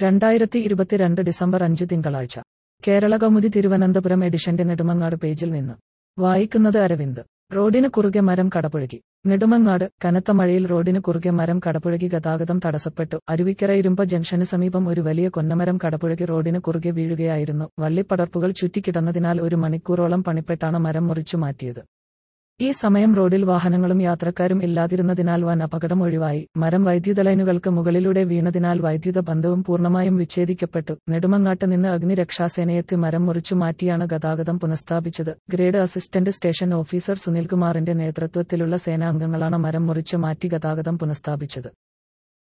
രണ്ടായിരത്തി ഇരുപത്തിരണ്ട് ഡിസംബർ അഞ്ച് തിങ്കളാഴ്ച കേരള കൗമുദി തിരുവനന്തപുരം എഡിഷന്റെ നെടുമങ്ങാട് പേജിൽ നിന്ന് വായിക്കുന്നത് അരവിന്ദ് റോഡിന് കുറുകെ മരം കടപുഴകി നെടുമങ്ങാട് കനത്ത മഴയിൽ റോഡിന് കുറുകെ മരം കടപുഴകി ഗതാഗതം തടസ്സപ്പെട്ടു അരുവിക്കര ഇരുമ്പ ജംഗ്ഷന് സമീപം ഒരു വലിയ കൊന്നമരം കടപുഴകി റോഡിന് കുറുകെ വീഴുകയായിരുന്നു വള്ളിപ്പടർപ്പുകൾ ചുറ്റിക്കിടന്നതിനാൽ ഒരു മണിക്കൂറോളം പണിപ്പെട്ടാണ് മരം മുറിച്ചു മാറ്റിയത് ഈ സമയം റോഡിൽ വാഹനങ്ങളും യാത്രക്കാരും ഇല്ലാതിരുന്നതിനാൽ വൻ അപകടം ഒഴിവായി മരം വൈദ്യുത ലൈനുകൾക്ക് മുകളിലൂടെ വീണതിനാൽ വൈദ്യുത ബന്ധവും പൂർണ്ണമായും വിച്ഛേദിക്കപ്പെട്ടു നെടുമങ്ങാട്ട് നിന്ന് അഗ്നിരക്ഷാസേനയെത്തി മരം മുറിച്ചു മാറ്റിയാണ് ഗതാഗതം പുനഃസ്ഥാപിച്ചത് ഗ്രേഡ് അസിസ്റ്റന്റ് സ്റ്റേഷൻ ഓഫീസർ സുനിൽകുമാറിന്റെ നേതൃത്വത്തിലുള്ള സേനാംഗങ്ങളാണ് മരം മുറിച്ചു മാറ്റി ഗതാഗതം പുനഃസ്ഥാപിച്ചത്